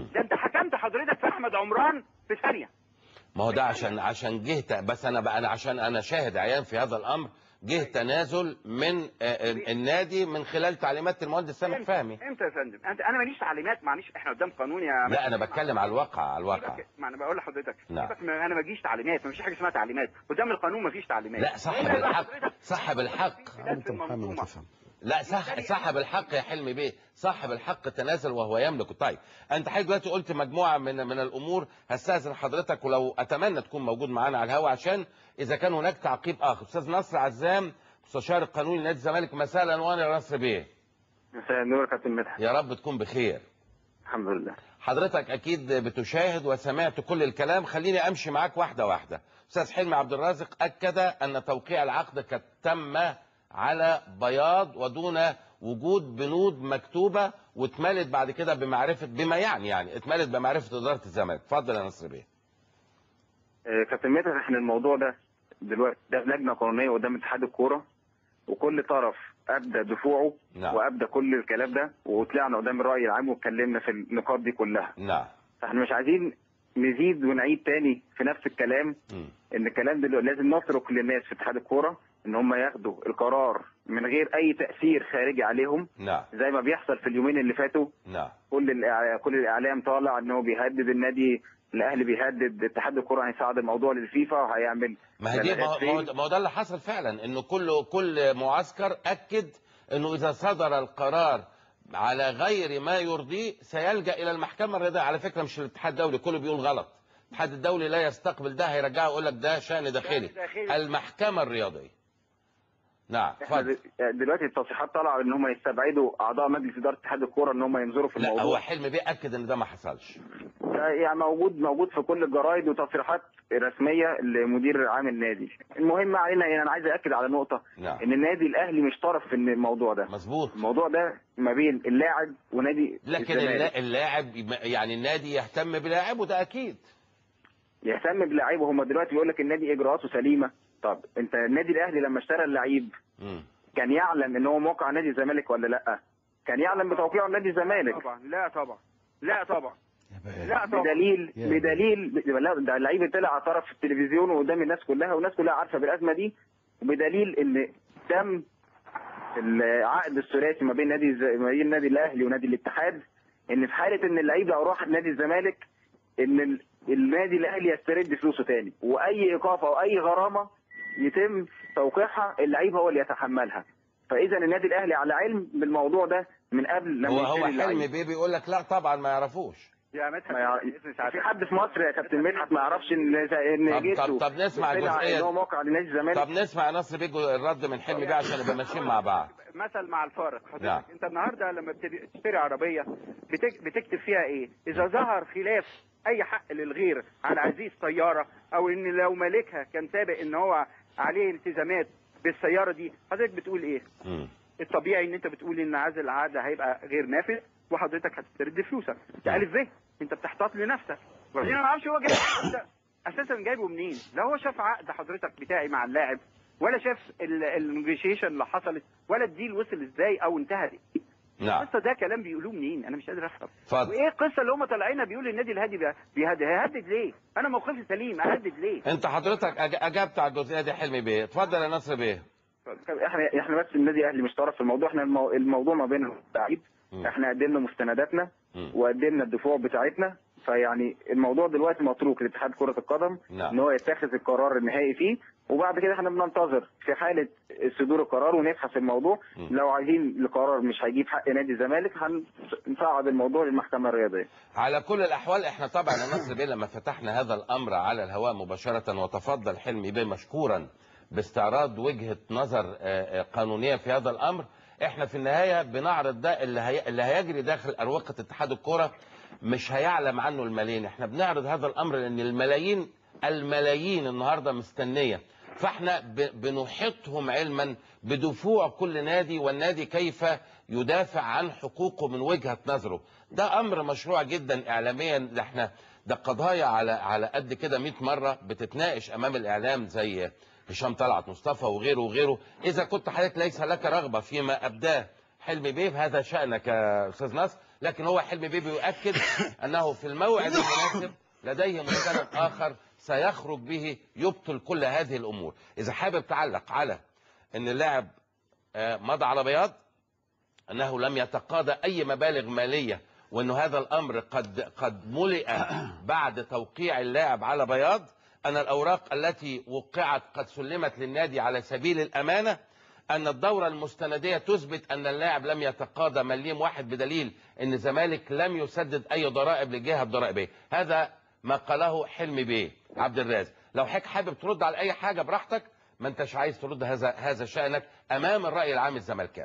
مم. ده انت حكمت حضرتك في احمد عمران في ثانيه ما هو ده عشان عشان جه ت- بس انا بقى انا عشان انا شاهد عيان في هذا الامر جه تنازل من آه، ال- النادي من خلال تعليمات المهندس سامح امتى- فهمي امتى يا فندم انت انا ماليش تعليمات معلش احنا قدام قانون يا لا انا بتكلم على الواقع على الواقع سيبك- ما انا بقول لحضرتك نعم. سيبك ما انا ما بجيش تعليمات ما فيش حاجه اسمها تعليمات قدام القانون ما فيش تعليمات لا صاحب إلا إذا الحق حضرتك صاحب الحق انت محامي المنظومة. وتفهم لا صح صاحب الحق يا حلمي بيه صاحب الحق تنازل وهو يملك طيب انت حضرتك دلوقتي قلت مجموعه من من الامور هستاذن حضرتك ولو اتمنى تكون موجود معانا على الهواء عشان اذا كان هناك تعقيب اخر استاذ نصر عزام مستشار القانوني لنادي الزمالك مساء الانوار يا نصر بيه مساء النور يا كابتن مدحت يا رب تكون بخير الحمد لله حضرتك اكيد بتشاهد وسمعت كل الكلام خليني امشي معاك واحده واحده استاذ حلمي عبد الرازق اكد ان توقيع العقد قد تم على بياض ودون وجود بنود مكتوبه واتملت بعد كده بمعرفه بما يعني يعني اتملت بمعرفه اداره الزمالك اتفضل يا نصر بيه آه، كابتن مدحت احنا الموضوع ده دلوقتي ده لجنه قانونيه قدام اتحاد الكوره وكل طرف ابدى دفوعه نعم. وابدى كل الكلام ده وطلعنا قدام الراي العام واتكلمنا في النقاط دي كلها نعم فاحنا مش عايزين نزيد ونعيد تاني في نفس الكلام مم. ان الكلام دلوقتي لازم نترك للناس في اتحاد الكوره ان هم ياخدوا القرار من غير اي تاثير خارجي عليهم نعم زي ما بيحصل في اليومين اللي فاتوا نعم كل الإع- كل الاعلام طالع ان هو بيهدد النادي الاهلي بيهدد اتحاد الكوره هيصعد الموضوع للفيفا وهيعمل ما هي دي ما هو- ما هو- ما هو ده اللي حصل فعلا انه كل كل معسكر اكد انه اذا صدر القرار على غير ما يرضيه سيلجا الى المحكمه الرياضيه على فكره مش الاتحاد الدولي كله بيقول غلط الاتحاد الدولي لا يستقبل ده هيرجعه يقول لك ده شان داخلي داخلي. المحكمه الرياضيه نعم احنا اتفضل د- دلوقتي التصريحات طالعه ان هم يستبعدوا اعضاء مجلس اداره اتحاد الكوره ان هم ينظروا في لا هو الموضوع حلمي بيأكد ان ده ما حصلش ده يعني موجود موجود في كل الجرايد وتصريحات رسميه لمدير عام النادي المهم ما علينا يعني انا عايز اكد على نقطه نعم ان النادي الاهلي مش طرف في الموضوع ده مظبوط الموضوع ده ما بين اللاعب ونادي لكن الزمالك. اللا- اللاعب يعني النادي يهتم بلاعبه ده اكيد يهتم بلعيبه هم دلوقتي بيقول لك النادي اجراءاته سليمه طب انت النادي الاهلي لما اشترى اللعيب مم. كان يعلم ان هو موقع نادي الزمالك ولا لا كان يعلم بتوقيعه نادي الزمالك طبعا لا طبعا لا طبعا لا طبعا بدليل يا بدليل لا ده اللعيب طلع اعترف في التلفزيون وقدام الناس كلها والناس كلها عارفه بالازمه دي وبدليل ان تم العقد الثلاثي ما بين نادي الز- ما بين النادي الاهلي ونادي الاتحاد ان في حاله ان اللعيب لو راح نادي الزمالك ان ال- النادي الاهلي يسترد فلوسه تاني واي ايقاف او اي غرامه يتم توقيعها اللعيب هو اللي يتحملها فاذا النادي الاهلي على علم بالموضوع ده من قبل لما هو هو يشتري اللعيب. حلمي بيه بيقول لك لا طبعا ما يعرفوش يا مدحت ما يع- اسم سعادتك. في حد في مصر يا كابتن مدحت ما يعرفش ان ان طب- جده طب- طب نسمع طلع الجزئية ان هو دي. موقع لنادي الزمالك طب نسمع يا نصر بيه الرد من حلمي بيه عشان نبقى ماشيين مع بعض مثل مع الفارق حضرتك نعم. انت النهارده لما بتبي- تشتري عربيه بتك... بتكتب فيها ايه اذا ظهر خلاف اي حق للغير على هذه السياره او ان لو مالكها كان سابق ان هو عليه التزامات بالسياره دي حضرتك بتقول ايه مم. الطبيعي ان انت بتقول ان هذا العقد هيبقى غير نافذ وحضرتك هتسترد فلوسك ده الف ب انت بتحتاط لنفسك وبعدين انا ما اعرفش هو جايب العقد ده اساسا جايبه منين لا هو شاف عقد حضرتك بتاعي مع اللاعب ولا شاف النيجوشيشن اللي حصلت ولا الديل وصل ازاي او انتهى إيه. نعم القصه ده كلام بيقولوه منين انا مش قادر افهم اتفضل وايه القصه اللي هم طالعينها بيقول النادي الهادي بقى بيهدد هيهدد ليه انا موقفي سليم اهدد ليه انت حضرتك أج- اجبت على الجزئيه دي حلمي بيه اتفضل يا نصر بيه احنا احنا بس النادي الاهلي مش طرف في الموضوع احنا المو... الموضوع ما بين اللعيب مم. احنا قدمنا مستنداتنا مم. وقدمنا الدفوع بتاعتنا فيعني الموضوع دلوقتي متروك لاتحاد كره القدم نعم. ان هو يتخذ القرار النهائي فيه وبعد كده احنا بننتظر في حاله صدور القرار ونبحث الموضوع مم. لو عايزين القرار مش هيجيب حق نادي الزمالك هنصعد الموضوع للمحكمه الرياضيه على كل الاحوال احنا طبعا يا نصر بيه لما فتحنا هذا الامر على الهواء مباشره وتفضل حلمي بيه مشكورا باستعراض وجهه نظر آه، آه، قانونيه في هذا الامر احنا في النهايه بنعرض ده اللي, هي... اللي هيجري داخل اروقه اتحاد الكوره مش هيعلم عنه الملايين احنا بنعرض هذا الامر لان الملايين الملايين النهارده مستنيه فاحنا ب... بنحيطهم علما بدفوع كل نادي والنادي كيف يدافع عن حقوقه من وجهه نظره ده امر مشروع جدا اعلاميا ده احنا ده قضايا على على قد كده 100 مره بتتناقش امام الاعلام زي هشام طلعت مصطفى وغيره وغيره اذا كنت حضرتك ليس لك رغبه فيما ابداه حلمي بيه هذا شانك يا استاذ نصر لكن هو حلمي بيه بيؤكد انه في الموعد المناسب لديه مستند اخر سيخرج به يبطل كل هذه الامور اذا حابب تعلق على ان اللاعب آه، مضى على بياض انه لم يتقاضى اي مبالغ ماليه وانه هذا الامر قد قد ملئ بعد توقيع اللاعب على بياض ان الاوراق التي وقعت قد سلمت للنادي على سبيل الامانه ان الدوره المستنديه تثبت ان اللاعب لم يتقاضى مليم واحد بدليل ان الزمالك لم يسدد اي ضرائب للجهه الضرائبيه هذا ما قاله حلمي بيه عبد الرازق لو حضرتك حابب ترد على اي حاجه براحتك ما انتش عايز ترد هذا هذا شانك امام الراي العام الزملكاوي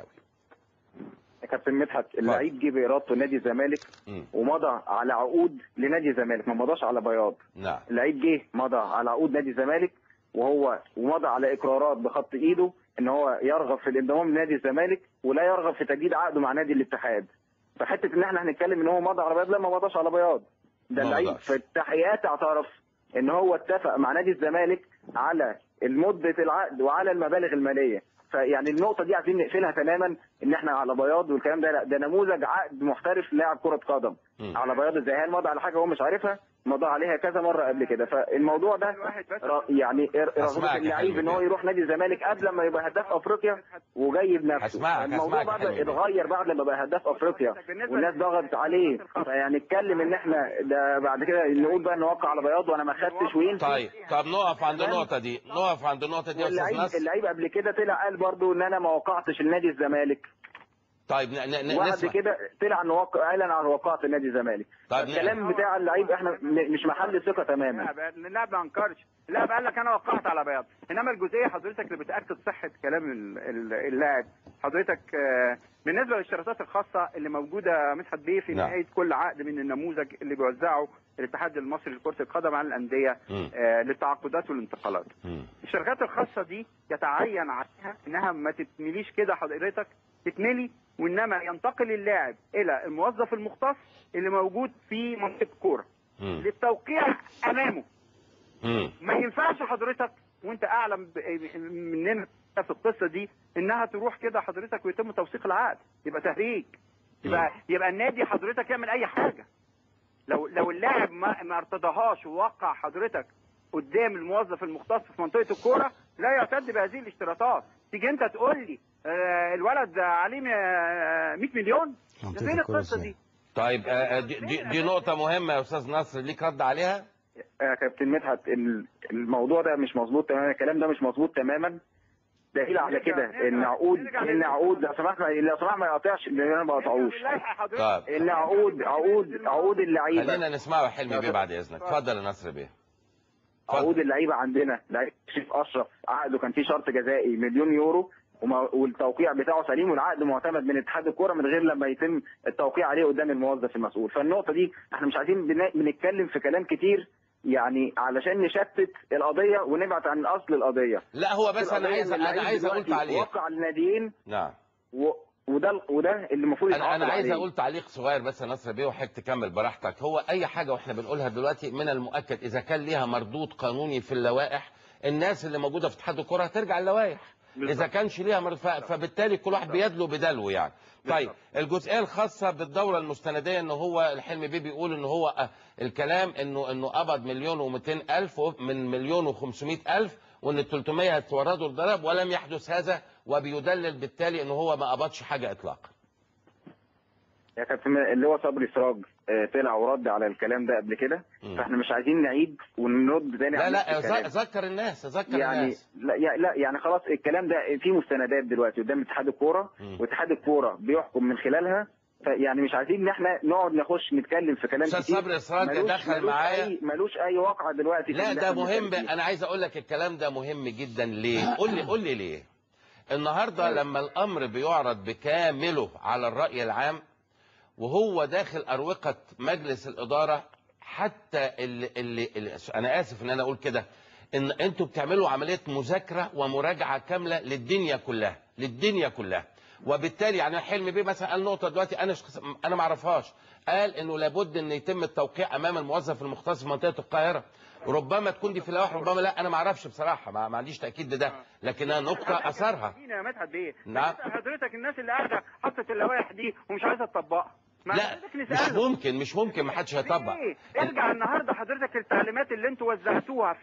يا كابتن مدحت اللعيب جه بارادته نادي الزمالك مم. ومضى على عقود لنادي الزمالك ما مضاش على بياض نعم اللعيب جه مضى على عقود نادي الزمالك وهو ومضى على اقرارات بخط ايده ان هو يرغب في الانضمام لنادي الزمالك ولا يرغب في تجديد عقده مع نادي الاتحاد فحته ان احنا هنتكلم ان هو مضى على بياض لا ما مضاش على بياض ده ما اللعيب مضاش. في التحقيقات اعترف ان هو اتفق مع نادي الزمالك على مده العقد وعلى المبالغ الماليه فيعني النقطه دي عايزين نقفلها تماما ان احنا على بياض والكلام ده لا ده نموذج عقد محترف لاعب كره قدم مم. على بياض ازاي هل مضى على حاجه هو مش عارفها مضى عليها كذا مره قبل كده فالموضوع ده الواحد بس ر- يعني هسمعك رغبه يا اللعيب حلمي ان هو بيه. يروح نادي الزمالك قبل ما يبقى هداف افريقيا وجاي بنفسه هسمعك- الموضوع هسمعك يا بعد حلمي بيه. اتغير بعد لما بقى هداف افريقيا والناس ضغطت عليه فيعني نتكلم ان احنا ده بعد كده نقول بقى نوقع على بياض وانا ما خدتش ويمشي طيب طب نقف عند النقطه دي نقف عند النقطه دي يا استاذ واللعيب نصر اللعيب قبل كده طلع قال برضو ان انا ما وقعتش لنادي الزمالك طيب ن- ن- ن- وبعد نسمع كده طلع ان وقع اعلن عن وقعت نادي الزمالك طيب الكلام بتاع اللعيب احنا م- مش محل ثقه تماما اللاعب اللاعب ما انكرش اللاعب قال لك انا وقعت على بياض انما الجزئيه حضرتك اللي بتاكد صحه كلام ال- ال- اللاعب حضرتك آه، بالنسبه للاشتراطات الخاصه اللي موجوده مدحت بيه في نعم. نهايه كل عقد من النموذج اللي بيوزعه الاتحاد المصري لكره القدم على الانديه مم. آه، للتعاقدات والانتقالات مم. الشركات الخاصة دي يتعين عليها انها ما تتمليش كده حضرتك تتملي وانما ينتقل اللاعب الى الموظف المختص اللي موجود في منطقة كورة مم. للتوقيع امامه مم. ما ينفعش حضرتك وانت اعلم ب- مننا في القصة دي انها تروح كده حضرتك ويتم توثيق العقد يبقى تهريج يبقى يبقى النادي حضرتك يعمل اي حاجة لو لو اللاعب ما, ما ارتضاهاش ووقع حضرتك قدام الموظف المختص في منطقه الكوره لا يعتد بهذه الاشتراطات تيجي انت تقول لي آه الولد عليه آه، 100 مليون منطقة فين الكورة القصه ازاي؟ دي طيب آه، آه، دي, دي, دي نقطه مهمه يا استاذ نصر ليك رد عليها يا كابتن مدحت ال- الموضوع ده مش مظبوط تماما الكلام ده مش مظبوط تماما دليل على نرجع- كده نرجع- ان عقود نرجع ان لل- عقود لو سمحت لو سمحت ما يقطعش لان انا ما بقطعوش اللائحة حضرتك. طيب ان عقود عقود عقود اللعيبه خلينا نسمعه يا حلمي بيه بعد اذنك اتفضل يا نصر بيه اتفضل. عقود اللعيبه عندنا لعيب شريف اشرف عقده كان فيه شرط جزائي مليون يورو وما- والتوقيع بتاعه سليم والعقد معتمد من اتحاد الكوره من غير لما يتم التوقيع عليه قدام الموظف المسؤول فالنقطه دي احنا مش عايزين بن- بنتكلم في كلام كتير يعني علشان نشتت القضيه ونبعد عن اصل القضيه لا هو بس انا القضية عايز إن انا اللعيب عايز اقول دلوقتي تعليق وقع الناديين نعم و... وده وده اللي المفروض انا انا يتعاقب عايز عليه. اقول تعليق صغير بس يا نصر بيه وحضرتك تكمل براحتك هو اي حاجه واحنا بنقولها دلوقتي من المؤكد اذا كان ليها مردود قانوني في اللوائح الناس اللي موجوده في اتحاد الكره هترجع اللوائح اذا كانش ليها مردود ف- فبالتالي كل واحد بيدلو بدلو يعني طيب الجزئيه الخاصه بالدوره المستنديه ان هو الحلم بيه بيقول ان هو آه، الكلام انه انه قبض مليون و200 الف من مليون و500 الف وان ال 300 هتوردوا الضرب ولم يحدث هذا وبيدلل بالتالي ان هو ما قبضش حاجه اطلاقا يا كابتن اللي هو صبري سراج آه، طلع ورد على الكلام ده قبل كده مم. فاحنا مش عايزين نعيد ونرد تاني لا على لا نفس الكلام. ذ- ذكر الناس ذكر يعني الناس لا يا- لا يعني خلاص الكلام ده في مستندات دلوقتي قدام اتحاد الكوره مم. واتحاد الكوره بيحكم من خلالها فيعني مش عايزين ان احنا نقعد نخش نتكلم في كلام استاذ كتير صبري اسراج ملوش- دخل ملوش معايا أي- ملوش اي واقع دلوقتي في لا اللي ده احنا مهم بنتكلم فيه. انا عايز اقول لك الكلام ده مهم جدا ليه قول لي قول لي ليه النهارده لما الامر بيعرض بكامله على الراي العام وهو داخل اروقه مجلس الاداره حتى اللي, اللي, اللي انا اسف ان انا اقول كده ان انتوا بتعملوا عمليه مذاكره ومراجعه كامله للدنيا كلها للدنيا كلها وبالتالي يعني حلمي بيه مثلا قال نقطه دلوقتي انا شخص انا ما اعرفهاش قال انه لابد ان يتم التوقيع امام الموظف المختص في منطقه القاهره ربما تكون دي في اللوائح ربما لا انا ما اعرفش بصراحه ما, ما عنديش تاكيد لده لكنها نقطه اثرها مين يا مدحت بيه نعم. حضرتك الناس اللي قاعده حطت اللوائح دي ومش عايزه تطبقها ما لا حضرتك مش نسأله. ممكن مش ممكن ما حدش هيطبق ليه؟ ارجع النهارده حضرتك التعليمات اللي انتوا وزعتوها